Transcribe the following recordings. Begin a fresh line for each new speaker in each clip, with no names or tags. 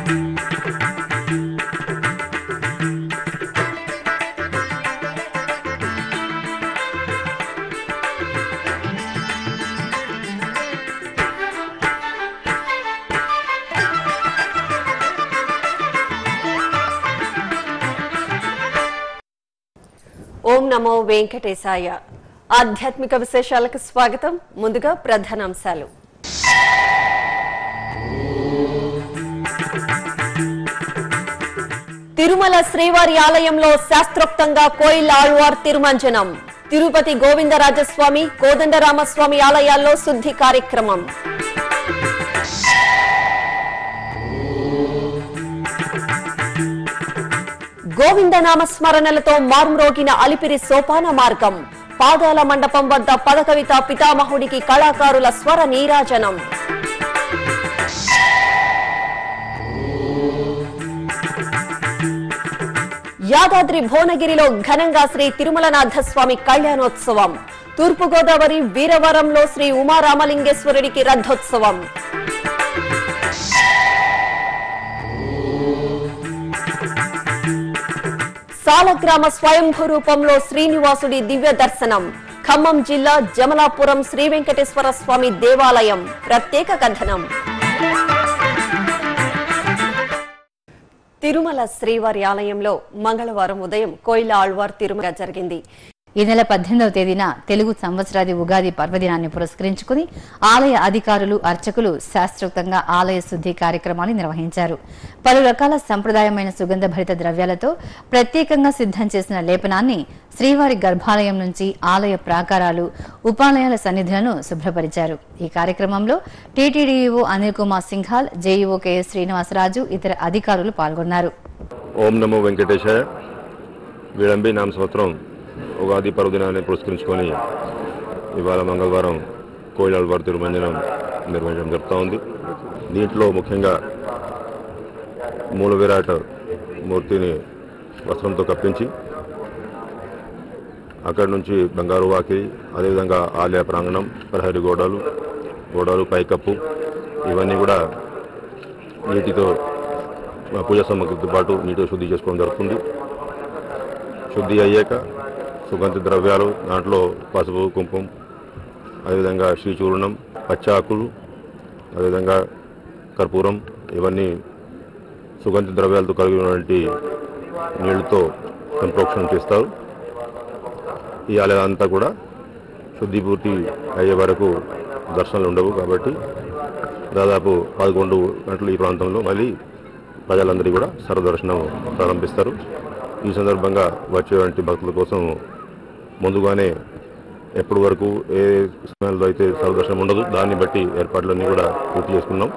ఓం నమో వెంకటేశాయ ఆధ్యాత్మిక విశేషాలకు స్వాగతం ముందుగా ప్రధానాంశాలు తిరుమల శ్రీవారి ఆలయంలో శాస్త్రోక్తంగా కోయిల్ ఆళ్వార్ తిరుమంజనం తిరుపతి గోవిందరాజస్వామి కోదండరామస్వామి ఆలయాల్లో శుద్ధి కార్యక్రమం గోవిందనామ స్మరణలతో మార్మ్రోగిన అలిపిరి సోపాన మార్గం పాదాల మండపం వద్ద పదకవిత పితామహుడికి కళాకారుల స్వర నీరాజనం యాదాద్రి భువనగిరిలో ఘనంగా శ్రీ తిరుమలనాథ స్వామి కళ్యాణోత్సవం తూర్పుగోదావరి వీరవరంలో శ్రీ ఉమారామలింగేశ్వరుడికి రథోత్సవం సాలగ్రామ స్వయంభూ రూపంలో శ్రీనివాసుడి దివ్య దర్శనం ఖమ్మం జిల్లా జమలాపురం శ్రీ వెంకటేశ్వర స్వామి దేవాలయం ప్రత్యేక కథనం తిరుమల శ్రీవారి ఆలయంలో మంగళవారం ఉదయం కోయిల ఆళ్వార్ తిరుమల జరిగింది
ఈ నెల పద్దెనిమిదవ తేదీన తెలుగు సంవత్సరాది ఉగాది పర్వదినాన్ని పురస్కరించుకుని ఆలయ అధికారులు అర్చకులు శాస్త్రోక్తంగా ఆలయ శుద్ధి కార్యక్రమాన్ని నిర్వహించారు పలు రకాల సంప్రదాయమైన సుగంధ భరిత ద్రవ్యాలతో ప్రత్యేకంగా సిద్ధం చేసిన లేపనాన్ని శ్రీవారి గర్భాలయం నుంచి ఆలయ ప్రాకారాలు ఉపాలయాల సన్నిధులను శుభ్రపరిచారు ఈ కార్యక్రమంలో TTD EO Anil Kumar Singhal JEO KS Srinivasaraju ఇతర అధికారులు పాల్గొన్నారు
ఓం నమో వెంకటేశాయ విళంబి నామ సంవత్సరం ఉగాది పర్వదినాన్ని పురస్కరించుకొని ఇవాళ మంగళవారం కోయిలాళ్వారి తిరుమంజనం నిర్వహించడం జరుగుతూ ఉంది దీంట్లో ముఖ్యంగా మూల విరాట్ మూర్తిని వస్త్రంతో కప్పించి అక్కడి నుంచి బంగారు వాకి అదేవిధంగా ఆలయ ప్రాంగణం ప్రహరి గోడలు గోడలు పైకప్పు ఇవన్నీ కూడా నీటితో ఆ పూజా సామగ్రితో పాటు నీటితో శుద్ధి చేసుకోవడం జరుగుతుంది శుద్ధి అయ్యాక సుగంధ ద్రవ్యాలు దాంట్లో పసుపు కుంకుమ అదేవిధంగా శ్రీచూర్ణం పచ్చాకులు అదేవిధంగా కర్పూరం ఇవన్నీ సుగంధ ద్రవ్యాలతో కలిగినటువంటి నీళ్లతో సంప్రోక్షణ చేస్తారు ఈ ఆలయం అంతా కూడా శుద్ధి పూర్తి అయ్యే వరకు దర్శనాలు ఉండవు కాబట్టి దాదాపు పదకొండు గంటలు ఈ ప్రాంతంలో మళ్ళీ ప్రజలందరూ కూడా సర్వదర్శనం ప్రారంభిస్తారు ఈ సందర్భంగా వచ్చేటువంటి భక్తుల కోసం ముందుగానే ఎప్పటి వరకు ఏ సమయంలో అయితే సర్వదర్శనం ఉండదు దాన్ని బట్టి ఏర్పాట్లన్నీ కూడా పూర్తి చేసుకున్నాం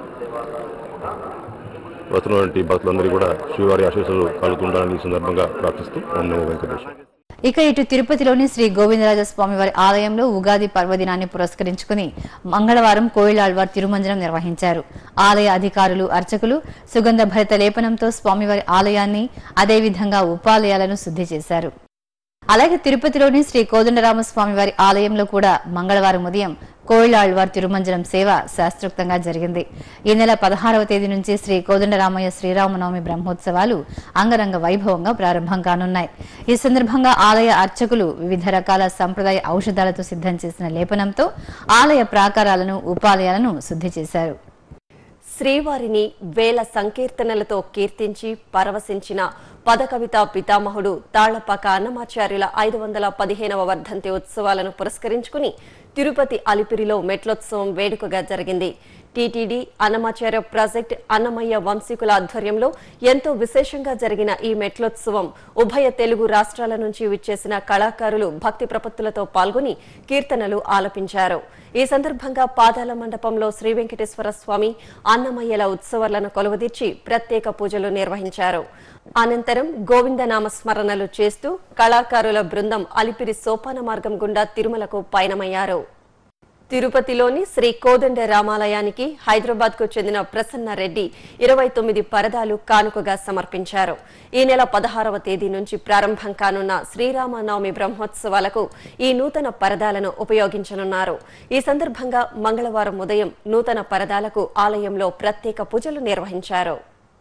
వస్తున్నటువంటి భక్తులందరూ కూడా శ్రీవారి ఆశీస్సులు కలుగుతుండాలని ఈ సందర్భంగా ప్రార్థిస్తూ ఓం నమో వెంకటేశ్వర
ఇక ఇటు తిరుపతిలోని శ్రీ గోవిందరాజ స్వామి వారి ఆలయంలో ఉగాది పర్వదినాన్ని పురస్కరించుకుని మంగళవారం కోయిలాళ్వార్ తిరుమంజనం నిర్వహించారు ఆలయ అధికారులు అర్చకులు సుగంధ భరిత లేపనంతో స్వామివారి ఆలయాన్ని అదేవిధంగా ఉపాలయాలను శుద్ధి చేశారు అలాగే తిరుపతిలోని శ్రీ కోదండరామస్వామి వారి ఆలయంలో కూడా మంగళవారం ఉదయం కోయిలాళ్వార్ తిరుమంజనం సేవ శాస్త్రోక్తంగా జరిగింది ఈ నెల పదహారవ తేదీ నుంచి శ్రీ కోదండరామయ్య శ్రీరామనవమి బ్రహ్మోత్సవాలు అంగరంగ వైభవంగా ప్రారంభం కానున్నాయి ఈ సందర్భంగా ఆలయ అర్చకులు వివిధ రకాల సంప్రదాయ ఔషధాలతో సిద్ధం చేసిన లేపనంతో ఆలయ ప్రాకారాలను ఉపాలయాలను శుద్ధి చేశారు
శ్రీవారిని వేల సంకీర్తనలతో కీర్తించి పరవశించిన పదకవిత పితామహుడు తాళ్లపాక అన్నమాచార్యుల ఐదు వందల పదిహేనవ వర్ధంతి ఉత్సవాలను పురస్కరించుకుని తిరుపతి అలిపిరిలో మెట్లోత్సవం వేడుకగా జరిగింది టీటీడీ అన్నమాచార్య ప్రాజెక్ట్ అన్నమయ్య వంశీకుల ఆధ్వర్యంలో ఎంతో విశేషంగా జరిగిన ఈ మెట్లోత్సవం ఉభయ తెలుగు రాష్ట్రాల నుంచి విచ్చేసిన కళాకారులు భక్తి ప్రపత్తులతో పాల్గొని కీర్తనలు ఆలపించారు ఈ సందర్భంగా పాదాల మండపంలో శ్రీ వెంకటేశ్వర స్వామి అన్నమయ్యల ఉత్సవాలను కొలువదీర్చి ప్రత్యేక పూజలు నిర్వహించారు అనంతరం గోవిందనామ స్మరణలు చేస్తూ కళాకారుల బృందం అలిపిరి సోపాన మార్గం గుండా తిరుమలకు పయనమయ్యారు తిరుపతిలోని శ్రీ కోదండ రామాలయానికి హైదరాబాద్ కు చెందిన ప్రసన్న రెడ్డి ఇరవై తొమ్మిది పరదాలు కానుకగా సమర్పించారు ఈ నెల పదహారవ తేదీ నుంచి ప్రారంభం కానున్న శ్రీరామనవమి బ్రహ్మోత్సవాలకు ఈ నూతన పరదాలను ఉపయోగించనున్నారు ఈ సందర్భంగా మంగళవారం ఉదయం నూతన పరదాలకు ఆలయంలో ప్రత్యేక పూజలు నిర్వహించారు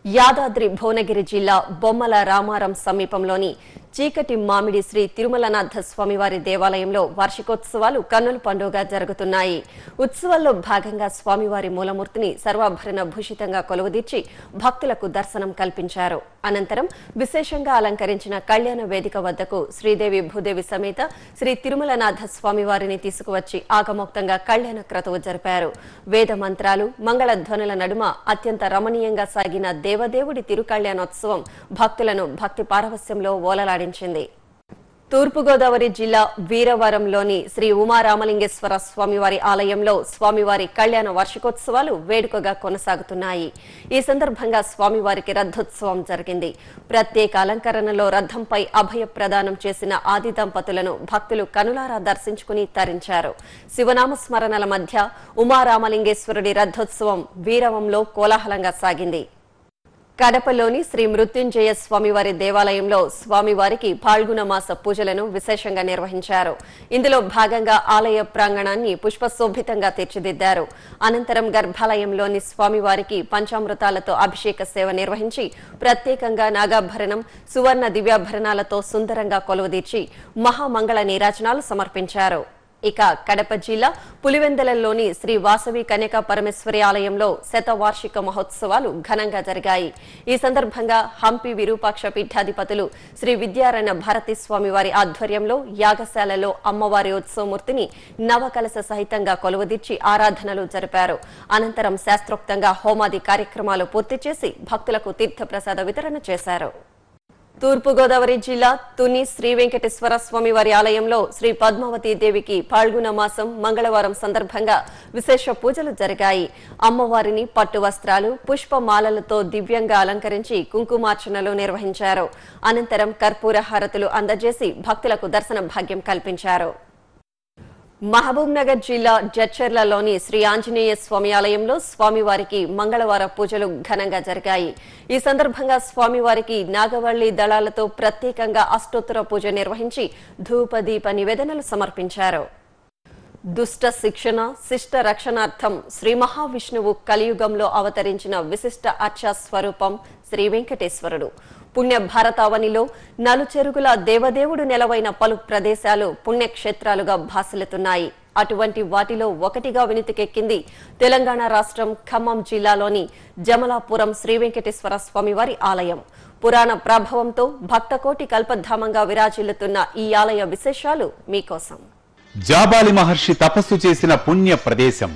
యాదాద్రి భువనగిరి జిల్లా బొమ్మల రామారం సమీపంలోని చీకటి మామిడి శ్రీ తిరుమలనాథ స్వామివారి దేవాలయంలో వార్షికోత్సవాలు కన్నుల పండుగ జరుగుతున్నాయి ఉత్సవాల్లో భాగంగా స్వామివారి మూలమూర్తిని సర్వాభరణ భూషితంగా కొలువుదీర్చి భక్తులకు దర్శనం కల్పించారు అనంతరం విశేషంగా అలంకరించిన కళ్యాణ వేదిక వద్దకు శ్రీదేవి భూదేవి సమేత శ్రీ తిరుమలనాథ స్వామివారిని తీసుకువచ్చి ఆగమోక్తంగా కళ్యాణ క్రతువు జరిపారు వేద మంత్రాలు మంగళధ్వనుల నడుమ అత్యంత రమణీయంగా సాగిన దేవదేవుడి తిరుకళ్యాణోత్సవం భక్తులను భక్తి పారవస్యంలో ఓలలాడించింది తూర్పుగోదావరి జిల్లా వీరవరంలోని శ్రీ ఉమారామలింగేశ్వర స్వామివారి ఆలయంలో స్వామివారి కళ్యాణ వార్షికోత్సవాలు వేడుకగా కొనసాగుతున్నాయి ఈ సందర్భంగా స్వామివారికి రథోత్సవం జరిగింది ప్రత్యేక అలంకరణలో రథంపై అభయ ప్రదానం చేసిన ఆది దంపతులను భక్తులు కనులారా దర్శించుకుని తరించారు శివనామ స్మరణల మధ్య ఉమారామలింగేశ్వరుడి రథోత్సవం వీరవంలో కోలాహలంగా సాగింది కడపలోని శ్రీ మృత్యుంజయ స్వామివారి దేవాలయంలో స్వామివారికి పాల్గొన మాస పూజలను విశేషంగా నిర్వహించారు ఇందులో భాగంగా ఆలయ ప్రాంగణాన్ని పుష్పశోభితంగా తీర్చిదిద్దారు అనంతరం గర్భాలయంలోని స్వామివారికి పంచామృతాలతో అభిషేక సేవ నిర్వహించి ప్రత్యేకంగా నాగాభరణం సువర్ణ దివ్యాభరణాలతో సుందరంగా కొలువుదీర్చి మహామంగళ నీరాజనాలు సమర్పించారు ఇక కడప జిల్లా పులివెందలలోని శ్రీ వాసవి కన్యకా పరమేశ్వరి ఆలయంలో శతవార్షిక మహోత్సవాలు ఘనంగా జరిగాయి ఈ సందర్భంగా హంపి విరూపాక్ష పీఠాధిపతులు శ్రీ విద్యారణ్య భారతీ స్వామి వారి ఆధ్వర్యంలో యాగశాలలో అమ్మవారి ఉత్సవమూర్తిని నవకలశ సహితంగా కొలువుదీర్చి ఆరాధనలు జరిపారు అనంతరం శాస్త్రోక్తంగా హోమాది కార్యక్రమాలు పూర్తి చేసి భక్తులకు తీర్థప్రసాద వితరణ చేశారు తూర్పుగోదావరి జిల్లా తుని శ్రీ వెంకటేశ్వర స్వామి వారి ఆలయంలో శ్రీ పద్మావతి దేవికి పాల్గొన మాసం మంగళవారం సందర్భంగా విశేష పూజలు జరిగాయి అమ్మవారిని పట్టు వస్త్రాలు పుష్పమాలలతో దివ్యంగా అలంకరించి కుంకుమార్చనలు నిర్వహించారు అనంతరం కర్పూర హారతులు అందజేసి భక్తులకు దర్శన భాగ్యం కల్పించారు మహబూబ్ నగర్ జిల్లా జడ్చర్లలోని శ్రీ ఆంజనేయ స్వామి ఆలయంలో స్వామివారికి మంగళవార పూజలు ఘనంగా జరిగాయి ఈ సందర్భంగా స్వామివారికి నాగవల్లి దళాలతో ప్రత్యేకంగా అష్టోత్తర పూజ నిర్వహించి ధూపదీప నివేదనలు సమర్పించారు దుష్ట శిక్షణ శిష్ట రక్షణార్థం శ్రీ మహావిష్ణువు కలియుగంలో అవతరించిన విశిష్ట అర్చా స్వరూపం శ్రీ వెంకటేశ్వరుడు పుణ్య భారతావనిలో నలుచెరుగుల దేవదేవుడు నెలవైన పలు ప్రదేశాలు పుణ్యక్షేత్రాలుగా భాసిల్లుతున్నాయి అటువంటి వాటిలో ఒకటిగా వినితికెక్కింది తెలంగాణ రాష్ట్రం ఖమ్మం జిల్లాలోని జమలాపురం శ్రీ వెంకటేశ్వర స్వామివారి ఆలయం పురాణ ప్రభావంతో భక్తకోటి కల్పధామంగా విరాజిల్లుతున్న ఈ ఆలయ విశేషాలు మీకోసం
జాబాలి మహర్షి తపస్సు చేసిన పుణ్య ప్రదేశం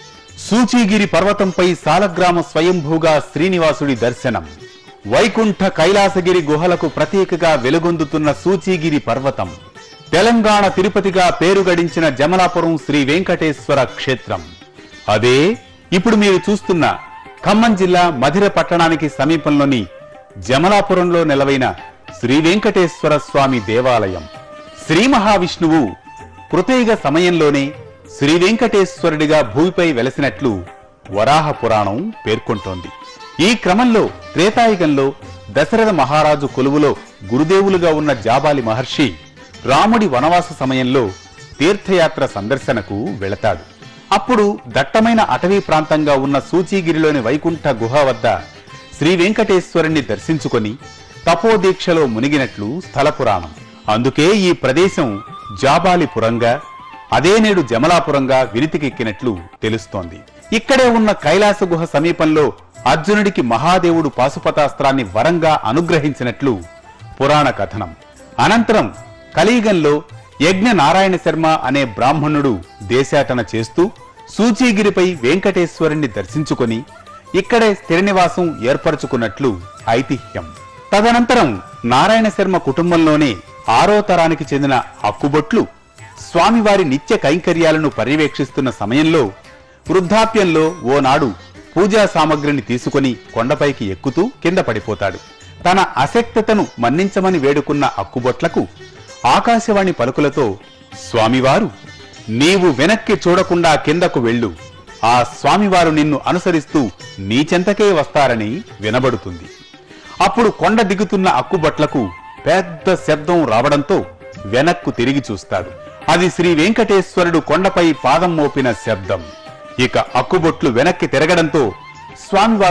సూచీగిరి పర్వతంపై సాలగ్రామ స్వయంభూగా శ్రీనివాసుడి దర్శనం వైకుంఠ కైలాసగిరి గుహలకు ప్రత్యేకగా వెలుగొందుతున్న సూచీగిరి పర్వతం తెలంగాణ తిరుపతిగా పేరు గడించిన జమలాపురం శ్రీ వెంకటేశ్వర క్షేత్రం అదే ఇప్పుడు మీరు చూస్తున్న ఖమ్మం జిల్లా మధిర పట్టణానికి సమీపంలోని జమలాపురంలో నెలవైన శ్రీ వెంకటేశ్వర స్వామి దేవాలయం శ్రీ మహావిష్ణువు కృతయుగ సమయంలోనే శ్రీ వెంకటేశ్వరుడిగా భూమిపై వెలసినట్లు వరాహ పురాణం పేర్కొంటోంది ఈ క్రమంలో త్రేతాయుగంలో దశరథ మహారాజు కొలువులో గురుదేవులుగా ఉన్న జాబాలి మహర్షి రాముడి వనవాస సమయంలో తీర్థయాత్ర సందర్శనకు వెళతాడు అప్పుడు దట్టమైన అటవీ ప్రాంతంగా ఉన్న సూచీగిరిలోని వైకుంఠ గుహ వద్ద శ్రీ వెంకటేశ్వరుణ్ణి దర్శించుకొని తపోదీక్షలో మునిగినట్లు స్థల పురాణం అందుకే ఈ ప్రదేశం జాబాలిపురంగా అదే నేడు జమలాపురంగా విరితికెక్కినట్లు తెలుస్తోంది ఇక్కడే ఉన్న కైలాస గుహ సమీపంలో అర్జునుడికి మహాదేవుడు పాశుపతాస్త్రాన్ని వరంగా అనుగ్రహించినట్లు పురాణ కథనం అనంతరం కలియుగంలో యజ్ఞ నారాయణ శర్మ అనే బ్రాహ్మణుడు దేశాటన చేస్తూ సూచీగిరిపై వెంకటేశ్వరుణ్ణి దర్శించుకొని ఇక్కడే స్థిర నివాసం ఏర్పరచుకున్నట్లు ఐతిహ్యం తదనంతరం నారాయణ శర్మ కుటుంబంలోనే ఆరో తరానికి చెందిన అక్కుబొట్లు స్వామివారి నిత్య కైంకర్యాలను పర్యవేక్షిస్తున్న సమయంలో వృద్ధాప్యంలో ఓనాడు పూజా సామగ్రిని తీసుకొని కొండపైకి ఎక్కుతూ కింద పడిపోతాడు తన అశక్తతను మన్నించమని వేడుకున్న అక్కుబొట్లకు ఆకాశవాణి పలుకులతో స్వామివారు నీవు వెనక్కి చూడకుండా కిందకు వెళ్ళు ఆ స్వామివారు నిన్ను అనుసరిస్తూ నీచెంతకే వస్తారని వినబడుతుంది అప్పుడు కొండ దిగుతున్న అక్కుబట్లకు పెద్ద శబ్దం రావడంతో వెనక్కు తిరిగి చూస్తాడు అది శ్రీ వెంకటేశ్వరుడు కొండపై పాదం మోపిన శబ్దం ఇక అక్కుబొట్లు వెనక్కి తిరగడంతో స్వామివారు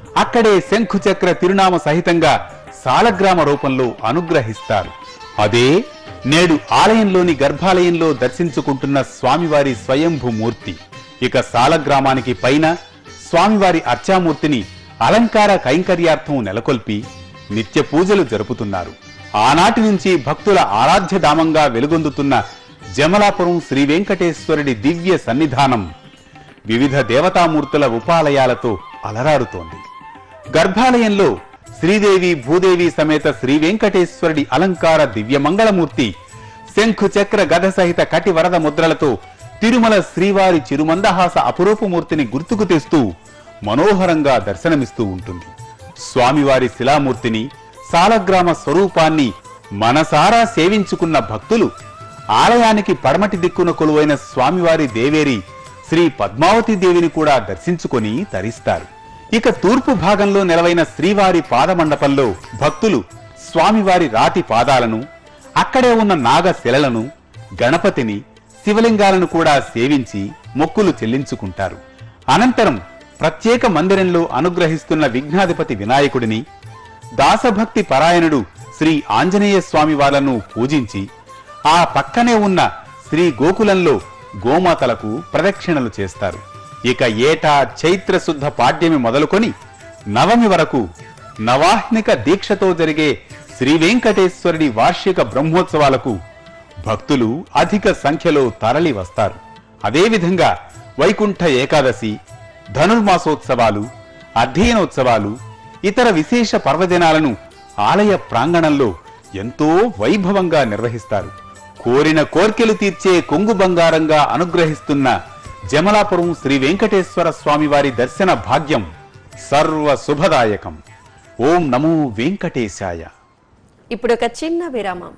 అక్కడే శంఖుచక్ర తిరునామ సహితంగా సాలగ్రామ రూపంలో అనుగ్రహిస్తారు అదే నేడు ఆలయంలోని గర్భాలయంలో దర్శించుకుంటున్న స్వామివారి స్వయంభూ మూర్తి ఇక సాలగ్రామానికి పైన స్వామివారి అర్చామూర్తిని అలంకార కైంకర్యార్థం నెలకొల్పి నిత్య పూజలు జరుపుతున్నారు ఆనాటి నుంచి భక్తుల ఆరాధ్య ధామంగా వెలుగొందుతున్న జమలాపురం శ్రీ వెంకటేశ్వరుడి దివ్య సన్నిధానం వివిధ దేవతామూర్తుల ఉపాలయాలతో అలరారుతోంది గర్భాలయంలో శ్రీదేవి భూదేవి సమేత శ్రీ వెంకటేశ్వరుడి అలంకార దివ్యమంగళమూర్తి శంఖు చక్ర గద సహిత కటి వరద ముద్రలతో తిరుమల శ్రీవారి చిరుమందహాస అపురూపమూర్తిని గుర్తుకు తెస్తూ మనోహరంగా దర్శనమిస్తూ ఉంటుంది స్వామివారి శిలామూర్తిని సాలగ్రామ స్వరూపాన్ని మనసారా సేవించుకున్న భక్తులు ఆలయానికి పడమటి దిక్కున కొలువైన స్వామివారి దేవేరి శ్రీ పద్మావతి దేవిని కూడా దర్శించుకొని తరిస్తారు ఇక తూర్పు భాగంలో నెలవైన శ్రీవారి పాదమండపంలో భక్తులు స్వామివారి రాతి పాదాలను అక్కడే ఉన్న నాగశిలలను గణపతిని శివలింగాలను కూడా సేవించి మొక్కులు చెల్లించుకుంటారు అనంతరం ప్రత్యేక మందిరంలో అనుగ్రహిస్తున్న విఘ్నాధిపతి వినాయకుడిని దాసభక్తి పరాయణుడు శ్రీ ఆంజనేయ స్వామి వాళ్లను పూజించి ఆ పక్కనే ఉన్న శ్రీ గోకులంలో గోమాతలకు ప్రదక్షిణలు చేస్తారు ఇక ఏటా చైత్ర శుద్ధ పాడ్యమి మొదలుకొని నవమి వరకు నవాహ్నిక దీక్షతో జరిగే శ్రీ వెంకటేశ్వరుడి వార్షిక బ్రహ్మోత్సవాలకు భక్తులు అధిక సంఖ్యలో తరలి వస్తారు అదేవిధంగా వైకుంఠ ఏకాదశి ధనుర్మాసోత్సవాలు అధ్యయనోత్సవాలు ఇతర విశేష పర్వదినాలను ఆలయ ప్రాంగణంలో ఎంతో వైభవంగా నిర్వహిస్తారు కోరిన కోర్కెలు తీర్చే కొంగు బంగారంగా అనుగ్రహిస్తున్న జమలాపురం శ్రీ వెంకటేశ్వర స్వామివారి దర్శన భాగ్యం సర్వ శుభదాయకం ఓం నమో వెంకటేశాయ
ఇప్పుడు ఒక చిన్న విరామం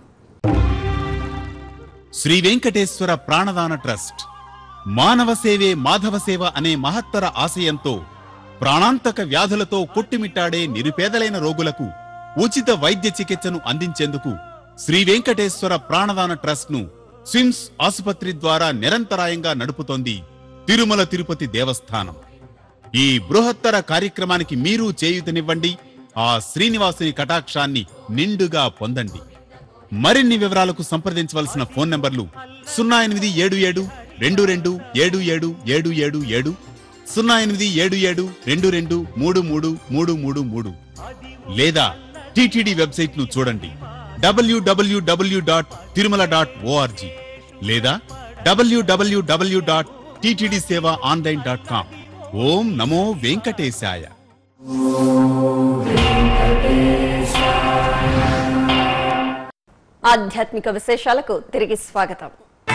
శ్రీ వెంకటేశ్వర ప్రాణదాన ట్రస్ట్ మానవ సేవే మాధవ సేవ అనే మహత్తర ఆశయంతో ప్రాణాంతక వ్యాధులతో కొట్టుమిట్టాడే నిరుపేదలైన రోగులకు ఉచిత వైద్య చికిత్సను అందించేందుకు శ్రీ వెంకటేశ్వర ప్రాణదాన ట్రస్ట్ ను స్విమ్స్ ఆసుపత్రి ద్వారా నిరంతరాయంగా నడుపుతోంది తిరుమల తిరుపతి దేవస్థానం ఈ బృహత్తర కార్యక్రమానికి మీరు చేయూతనివ్వండి ఆ శ్రీనివాసుని కటాక్షాన్ని నిండుగా పొందండి మరిన్ని వివరాలకు సంప్రదించవలసిన ఫోన్ నంబర్లు సున్నా ఎనిమిది ఏడు ఏడు రెండు రెండు ఏడు ఏడు ఏడు ఏడు ఏడు సున్నా ఎనిమిది ఏడు ఏడు రెండు రెండు మూడు మూడు మూడు మూడు మూడు లేదా టిటిడి వెబ్సైట్ ను చూడండి WWW dot Tirumala dot ORG లేదా WWW dot TTD Seva online dot com ఓం నమో వెంకటేశాయ
ఆధ్యాత్మిక విశేషాలకు తిరిగి స్వాగతం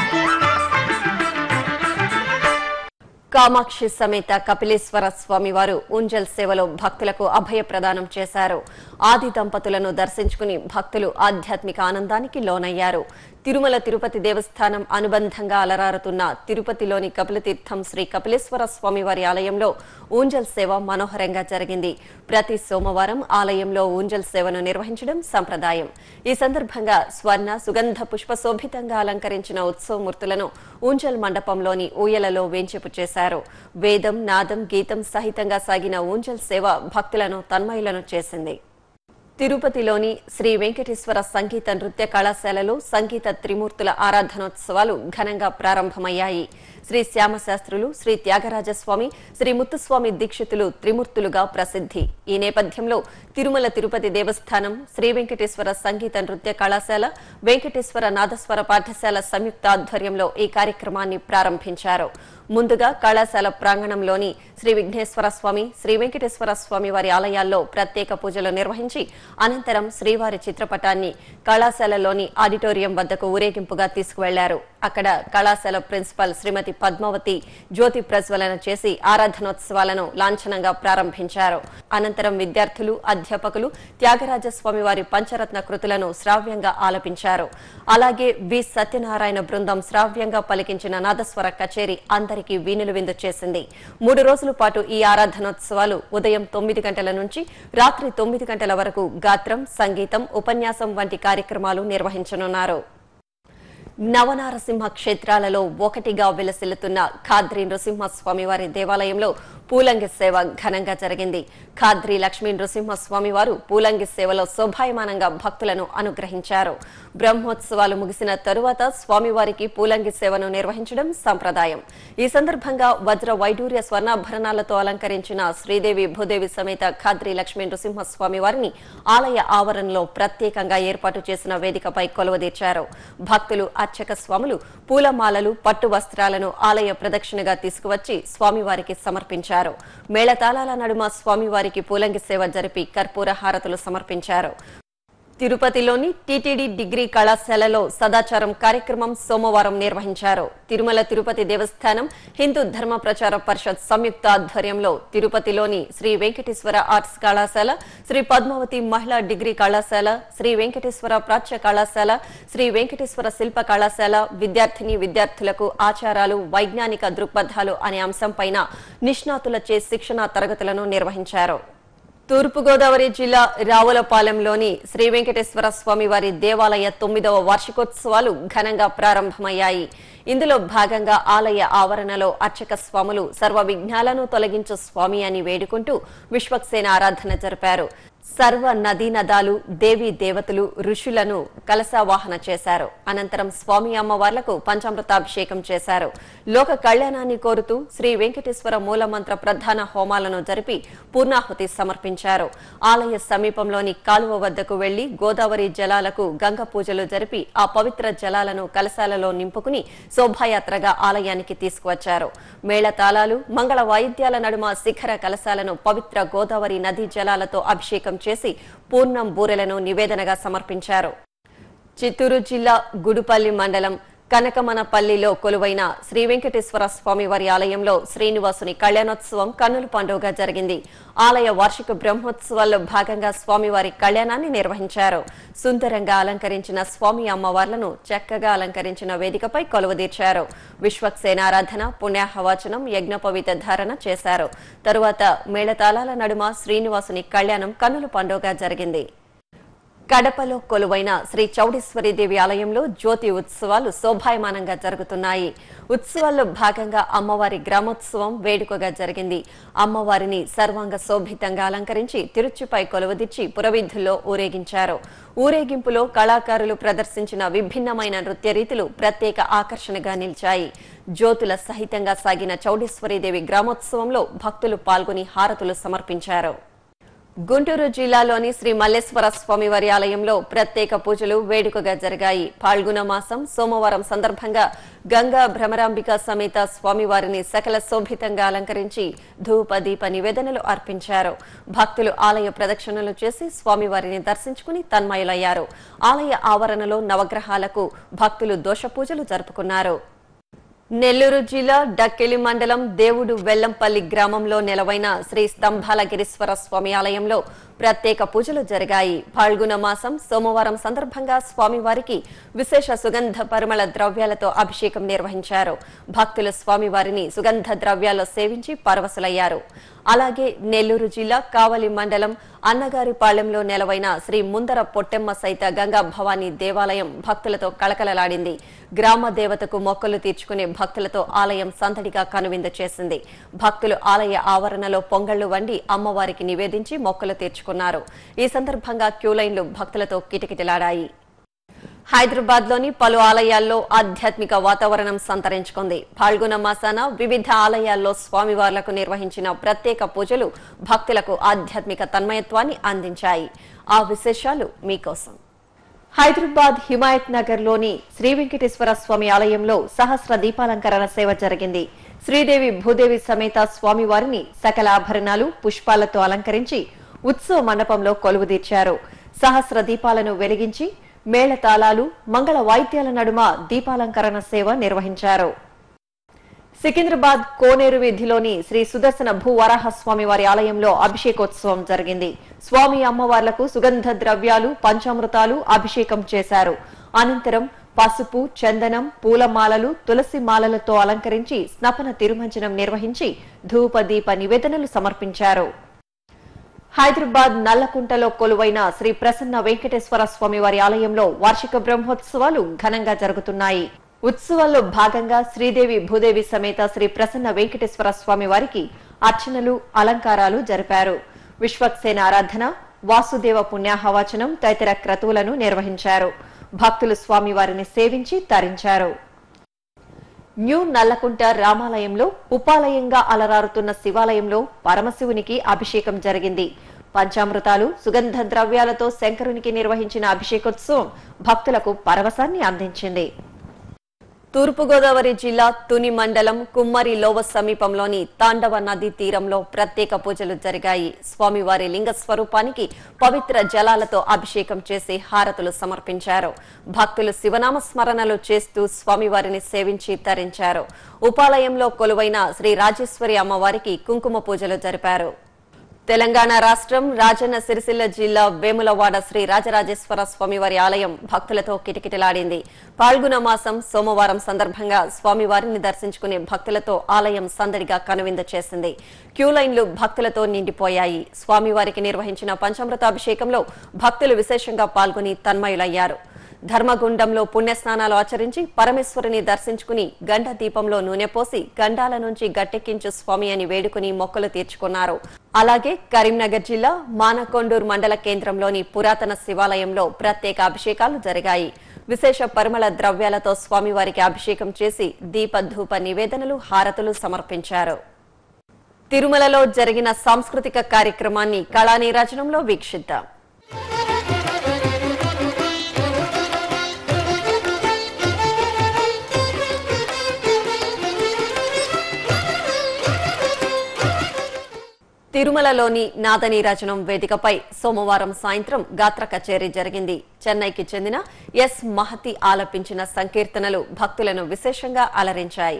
కామాక్షి సమేత కపిలేశ్వర స్వామి వారు ఉంజల్ సేవలో భక్తులకు అభయ ప్రదానం చేశారు ఆది దంపతులను దర్శించుకుని భక్తులు ఆధ్యాత్మిక ఆనందానికి లోనయ్యారు తిరుమల తిరుపతి దేవస్థానం అనుబంధంగా అలరారుతున్న తిరుపతిలోని కపిలతీర్థం శ్రీ కపిలేశ్వర స్వామి వారి ఆలయంలో ఊంజల్ సేవ మనోహరంగా జరిగింది ప్రతి సోమవారం ఆలయంలో ఊంజల్ సేవను నిర్వహించడం సంప్రదాయం ఈ సందర్భంగా స్వర్ణ సుగంధ పుష్ప శోభితంగా అలంకరించిన ఉత్సవమూర్తులను ఊంజల్ మండపంలోని ఊయలలో వేంచేపు చేశారు వేదం నాదం గీతం సహితంగా సాగిన ఊంజల్ సేవ భక్తులను తన్మయులను చేసింది తిరుపతిలోని శ్రీ వెంకటేశ్వర సంగీత నృత్య కళాశాలలో సంగీత త్రిమూర్తుల ఆరాధనోత్సవాలు ఘనంగా ప్రారంభమయ్యాయి శ్రీ శ్యామశాస్త్రులు శ్రీ త్యాగరాజస్వామి శ్రీ ముత్తుస్వామి దీక్షితులు త్రిమూర్తులుగా ప్రసిద్ధి ఈ నేపథ్యంలో తిరుమల తిరుపతి దేవస్థానం శ్రీ వెంకటేశ్వర సంగీత నృత్య కళాశాల వెంకటేశ్వర నాదస్వర పాఠశాల సంయుక్త ఆధ్వర్యంలో ఈ కార్యక్రమాన్ని ప్రారంభించారు ముందుగా కళాశాల ప్రాంగణంలోని శ్రీ విఘ్నేశ్వర స్వామి శ్రీ వెంకటేశ్వర స్వామి వారి ఆలయాల్లో ప్రత్యేక పూజలు నిర్వహించి అనంతరం శ్రీవారి చిత్రపటాన్ని కళాశాలలోని ఆడిటోరియం వద్దకు ఊరేగింపుగా తీసుకువెళ్లారు అక్కడ కళాశాల ప్రిన్సిపల్ శ్రీమతి పద్మావతి జ్యోతి ప్రజ్వలన చేసి ఆరాధనోత్సవాలను లాంఛనంగా ప్రారంభించారు అనంతరం విద్యార్థులు అధ్యాపకులు త్యాగరాజ స్వామి వారి పంచరత్న కృతులను శ్రావ్యంగా ఆలపించారు అలాగే వి సత్యనారాయణ బృందం శ్రావ్యంగా పలికించిన నాదస్వర కచేరీ అందరికీ వీణులు విందు చేసింది మూడు రోజుల పాటు ఈ ఆరాధనోత్సవాలు ఉదయం తొమ్మిది గంటల నుంచి రాత్రి తొమ్మిది గంటల వరకు గాత్రం సంగీతం ఉపన్యాసం వంటి కార్యక్రమాలు నిర్వహించనున్నారు నవనారసింహ క్షేత్రాలలో ఒకటిగా విలసిల్లుతున్న ఖాద్రి నృసింహస్వామి వారి దేవాలయంలో పూలంగి సేవ ఘనంగా జరిగింది ఖాద్రి లక్ష్మీ నృసింహస్వామి వారు పూలంగి సేవలో శోభాయమానంగా భక్తులను అనుగ్రహించారు బ్రహ్మోత్సవాలు ముగిసిన తరువాత స్వామివారికి పూలంగి సేవను నిర్వహించడం సంప్రదాయం ఈ సందర్భంగా వజ్ర వైడూర్య స్వర్ణాభరణాలతో అలంకరించిన శ్రీదేవి భూదేవి సమేత ఖాద్రి లక్ష్మీ నృసింహస్వామి వారిని ఆలయ ఆవరణలో ప్రత్యేకంగా ఏర్పాటు చేసిన వేదికపై కొలువదీర్చారు భక్తులు అర్చక స్వాములు పూలమాలలు పట్టు వస్త్రాలను ఆలయ ప్రదక్షిణగా తీసుకువచ్చి స్వామివారికి సమర్పించారు మేళతాళాల నడుమ స్వామివారికి పూలంగి సేవ జరిపి కర్పూర హారతులు సమర్పించారు తిరుపతిలోని టీటీడీ డిగ్రీ కళాశాలలో సదాచారం కార్యక్రమం సోమవారం నిర్వహించారు తిరుమల తిరుపతి దేవస్థానం హిందూ ధర్మ ప్రచార పరిషత్ సంయుక్త ఆధ్వర్యంలో తిరుపతిలోని శ్రీ వెంకటేశ్వర ఆర్ట్స్ కళాశాల శ్రీ పద్మావతి మహిళా డిగ్రీ కళాశాల శ్రీ వెంకటేశ్వర ప్రాచ్య కళాశాల శ్రీ వెంకటేశ్వర శిల్ప కళాశాల విద్యార్థిని విద్యార్థులకు ఆచారాలు వైజ్ఞానిక దృక్పథాలు అనే అంశంపైన నిష్ణాతులచే శిక్షణా తరగతులను నిర్వహించారు తూర్పుగోదావరి జిల్లా రావులపాలెంలోని శ్రీ వెంకటేశ్వర స్వామి వారి దేవాలయ తొమ్మిదవ వార్షికోత్సవాలు ఘనంగా ప్రారంభమయ్యాయి ఇందులో భాగంగా ఆలయ ఆవరణలో అర్చక స్వాములు సర్వ విఘ్నాలను తొలగించు స్వామి అని వేడుకుంటూ విశ్వక్సేన ఆరాధన జరిపారు సర్వ నదీ నదాలు దేవీ దేవతలు ఋషులను కలశావాహన చేశారు అనంతరం స్వామి అమ్మవార్లకు పంచామృతాభిషేకం చేశారు లోక కళ్యాణాన్ని కోరుతూ శ్రీ వెంకటేశ్వర మూలమంత్ర ప్రధాన హోమాలను జరిపి పూర్ణాహుతి సమర్పించారు ఆలయ సమీపంలోని కాలువ వద్దకు వెళ్లి గోదావరి జలాలకు గంగ పూజలు జరిపి ఆ పవిత్ర జలాలను కలశాలలో నింపుకుని శోభాయాత్రగా ఆలయానికి తీసుకువచ్చారు మేళతాళాలు మంగళ వాయిద్యాల నడుమ శిఖర కలశాలను పవిత్ర గోదావరి నదీ జలాలతో అభిషేకం చేసి పూర్ణం బూరెలను నివేదనగా సమర్పించారు చిత్తూరు జిల్లా గుడుపల్లి మండలం కనకమనపల్లిలో కొలువైన శ్రీ వెంకటేశ్వర స్వామి వారి ఆలయంలో శ్రీనివాసుని కళ్యాణోత్సవం కన్నుల పండుగగా జరిగింది ఆలయ వార్షిక బ్రహ్మోత్సవాల్లో భాగంగా స్వామివారి కళ్యాణాన్ని నిర్వహించారు సుందరంగా అలంకరించిన స్వామి అమ్మవార్లను చక్కగా అలంకరించిన వేదికపై కొలువుదీర్చారు విశ్వక్సేనారాధన పుణ్యాహవాచనం యజ్ఞోపవీత ధారణ చేశారు తరువాత మేళతాళాల నడుమ శ్రీనివాసుని కళ్యాణం కన్నుల పండుగగా జరిగింది కడపలో కొలువైన శ్రీ చౌడేశ్వరీదేవి ఆలయంలో జ్యోతి ఉత్సవాలు శోభాయమానంగా జరుగుతున్నాయి ఉత్సవాల్లో భాగంగా అమ్మవారి గ్రామోత్సవం వేడుకగా జరిగింది అమ్మవారిని సర్వాంగ శోభితంగా అలంకరించి తిరుచిపై కొలువదిచ్చి పురవీధుల్లో ఊరేగించారు ఊరేగింపులో కళాకారులు ప్రదర్శించిన విభిన్నమైన నృత్య రీతులు ప్రత్యేక ఆకర్షణగా నిలిచాయి జ్యోతుల సహితంగా సాగిన చౌడేశ్వరీదేవి గ్రామోత్సవంలో భక్తులు పాల్గొని హారతులు సమర్పించారు గుంటూరు జిల్లాలోని శ్రీ మల్లేశ్వర స్వామి వారి ఆలయంలో ప్రత్యేక పూజలు వేడుకగా జరిగాయి పాల్గొన మాసం సోమవారం సందర్భంగా గంగా భ్రమరాంబిక సమేత స్వామివారిని సకల శోభితంగా అలంకరించి ధూప దీప నివేదనలు అర్పించారు భక్తులు ఆలయ ప్రదక్షిణలు చేసి స్వామివారిని దర్శించుకుని తన్మయులయ్యారు ఆలయ ఆవరణలో నవగ్రహాలకు భక్తులు దోష పూజలు జరుపుకున్నారు నెల్లూరు జిల్లా డక్కెలి మండలం దేవుడు వెల్లంపల్లి గ్రామంలో నెలవైన శ్రీ స్తంభాలగిరీశ్వర స్వామి ఆలయంలో ప్రత్యేక పూజలు జరిగాయి పాల్గొన మాసం సోమవారం సందర్భంగా స్వామివారికి విశేష సుగంధ పరిమళ ద్రవ్యాలతో అభిషేకం నిర్వహించారు భక్తులు స్వామివారిని సుగంధ ద్రవ్యాల్లో సేవించి పరవశులయ్యారు అలాగే నెల్లూరు జిల్లా కావలి మండలం అన్నగారిపాళెంలో నెలవైన శ్రీ ముందర పొట్టెమ్మ సైత గంగా భవానీ దేవాలయం భక్తులతో కళకళలాడింది గ్రామ దేవతకు మొక్కలు తీర్చుకునే భక్తులతో ఆలయం సందడిగా కనువిందు చేసింది భక్తులు ఆలయ ఆవరణలో పొంగళ్లు వండి అమ్మవారికి నివేదించి మొక్కలు తీర్చుకున్నారు ఈ సందర్భంగా క్యూలైన్లు భక్తులతో కిటకిటలాడాయి హైదరాబాద్ లోని పలు ఆలయాల్లో ఆధ్యాత్మిక వాతావరణం సంతరించుకుంది పాల్గొన మాసాన వివిధ ఆలయాల్లో స్వామివార్లకు నిర్వహించిన ప్రత్యేక పూజలు భక్తులకు ఆధ్యాత్మిక తన్మయత్వాన్ని అందించాయి ఆ విశేషాలు మీకోసం హైదరాబాద్ హిమాయత్ నగర్ లోని శ్రీ వెంకటేశ్వర స్వామి ఆలయంలో సహస్ర దీపాలంకరణ సేవ జరిగింది శ్రీదేవి భూదేవి సమేత స్వామివారిని సకల ఆభరణాలు పుష్పాలతో అలంకరించి ఉత్సవ మండపంలో కొలువుదీర్చారు సహస్ర దీపాలను వెలిగించి మేళతాళాలు మంగళ వాయిద్యాల నడుమ దీపాలంకరణ సేవ నిర్వహించారు సికింద్రాబాద్ కోనేరు వీధిలోని శ్రీ సుదర్శన భూవరాహ స్వామి వారి ఆలయంలో అభిషేకోత్సవం జరిగింది స్వామి అమ్మవార్లకు సుగంధ ద్రవ్యాలు పంచామృతాలు అభిషేకం చేశారు అనంతరం పసుపు చందనం పూలమాలలు తులసి మాలలతో అలంకరించి స్నపన తిరుమంజనం నిర్వహించి ధూప దీప నివేదనలు సమర్పించారు హైదరాబాద్ నల్లకుంటలో కొలువైన శ్రీ ప్రసన్న వెంకటేశ్వర స్వామి వారి ఆలయంలో వార్షిక బ్రహ్మోత్సవాలు ఘనంగా జరుగుతున్నాయి ఉత్సవాల్లో భాగంగా శ్రీదేవి భూదేవి సమేత శ్రీ ప్రసన్న వెంకటేశ్వర స్వామి వారికి అర్చనలు అలంకారాలు జరిపారు విశ్వక్సేన ఆరాధన వాసుదేవ పుణ్యాహవాచనం తదితర క్రతువులను నిర్వహించారు భక్తులు స్వామివారిని సేవించి తరించారు న్యూ నల్లకుంట రామాలయంలో ఉపాలయంగా అలరారుతున్న శివాలయంలో పరమశివునికి అభిషేకం జరిగింది పంచామృతాలు సుగంధ ద్రవ్యాలతో శంకరునికి నిర్వహించిన అభిషేకోత్సవం భక్తులకు పరవశాన్ని అందించింది తూర్పుగోదావరి జిల్లా తుని మండలం కుమ్మరి లోవ సమీపంలోని తాండవ నదీ తీరంలో ప్రత్యేక పూజలు జరిగాయి స్వామివారి లింగ స్వరూపానికి పవిత్ర జలాలతో అభిషేకం చేసి హారతులు సమర్పించారు భక్తులు శివనామ స్మరణలు చేస్తూ స్వామివారిని సేవించి తరించారు ఉపాలయంలో కొలువైన శ్రీ రాజేశ్వరి అమ్మవారికి కుంకుమ పూజలు జరిపారు తెలంగాణ రాష్ట్రం రాజన్న సిరిసిల్ల జిల్లా వేములవాడ శ్రీ రాజరాజేశ్వర స్వామివారి ఆలయం భక్తులతో కిటకిటలాడింది పాల్గొన మాసం సోమవారం సందర్భంగా స్వామివారిని దర్శించుకునే భక్తులతో ఆలయం సందడిగా కనువిందు చేసింది క్యూ లైన్లు భక్తులతో నిండిపోయాయి స్వామివారికి నిర్వహించిన పంచామృత అభిషేకంలో భక్తులు విశేషంగా పాల్గొని తన్మయులయ్యారు ధర్మగుండంలో పుణ్యస్నానాలు ఆచరించి పరమేశ్వరుని దర్శించుకుని గండ దీపంలో నూనె పోసి గండాల నుంచి గట్టెక్కించు స్వామి అని వేడుకుని మొక్కలు తీర్చుకున్నారు అలాగే కరీంనగర్ జిల్లా మానకొండూర్ మండల కేంద్రంలోని పురాతన శివాలయంలో ప్రత్యేక అభిషేకాలు జరిగాయి విశేష పరిమళ ద్రవ్యాలతో స్వామివారికి అభిషేకం చేసి దీప ధూప నివేదనలు హారతులు సమర్పించారు తిరుమలలో జరిగిన సాంస్కృతిక కార్యక్రమాన్ని కళానీరాజనంలో వీక్షిద్దాం తిరుమలలోని నాదనీరాజనం వేదికపై సోమవారం సాయంత్రం గాత్ర కచేరీ జరిగింది చెన్నైకి చెందిన ఎస్ మహతి ఆలపించిన సంకీర్తనలు భక్తులను విశేషంగా అలరించాయి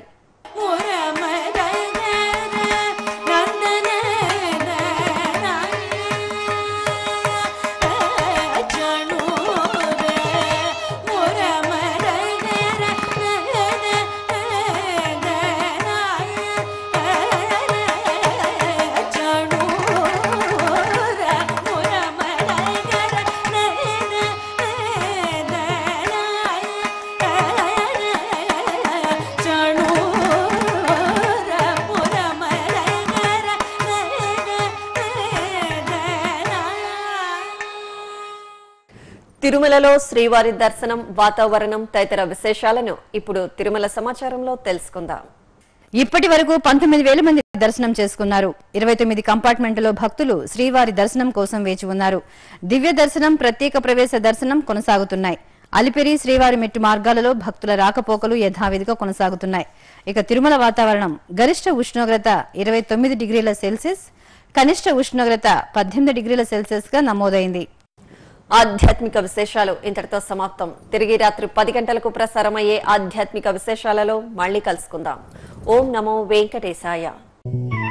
తిరుమలలో శ్రీవారి దర్శనం వాతావరణం తదితర విశేషాలను ఇప్పుడు తిరుమల సమాచారంలో తెలుసుకుందాం
ఇప్పటి వరకు పంతొమ్మిది వేల మంది దర్శనం చేసుకున్నారు ఇరవై తొమ్మిది కంపార్ట్మెంట్లో భక్తులు శ్రీవారి దర్శనం కోసం వేచి ఉన్నారు దివ్య దర్శనం ప్రత్యేక ప్రవేశ దర్శనం కొనసాగుతున్నాయి అలిపిరి శ్రీవారి మెట్టు మార్గాలలో భక్తుల రాకపోకలు యథావిధిగా కొనసాగుతున్నాయి ఇక తిరుమల వాతావరణం గరిష్ట ఉష్ణోగ్రత ఇరవై తొమ్మిది డిగ్రీల సెల్సియస్ కనిష్ట ఉష్ణోగ్రత పద్దెనిమిది డిగ్రీల సెల్సియస్ గా నమోదైంది
ఆధ్యాత్మిక విశేషాలు ఇంతటితో సమాప్తం తిరిగి రాత్రి పది గంటలకు ప్రసారమయ్యే ఆధ్యాత్మిక విశేషాలలో మళ్ళీ కలుసుకుందాం ఓం నమో వెంకటేశాయ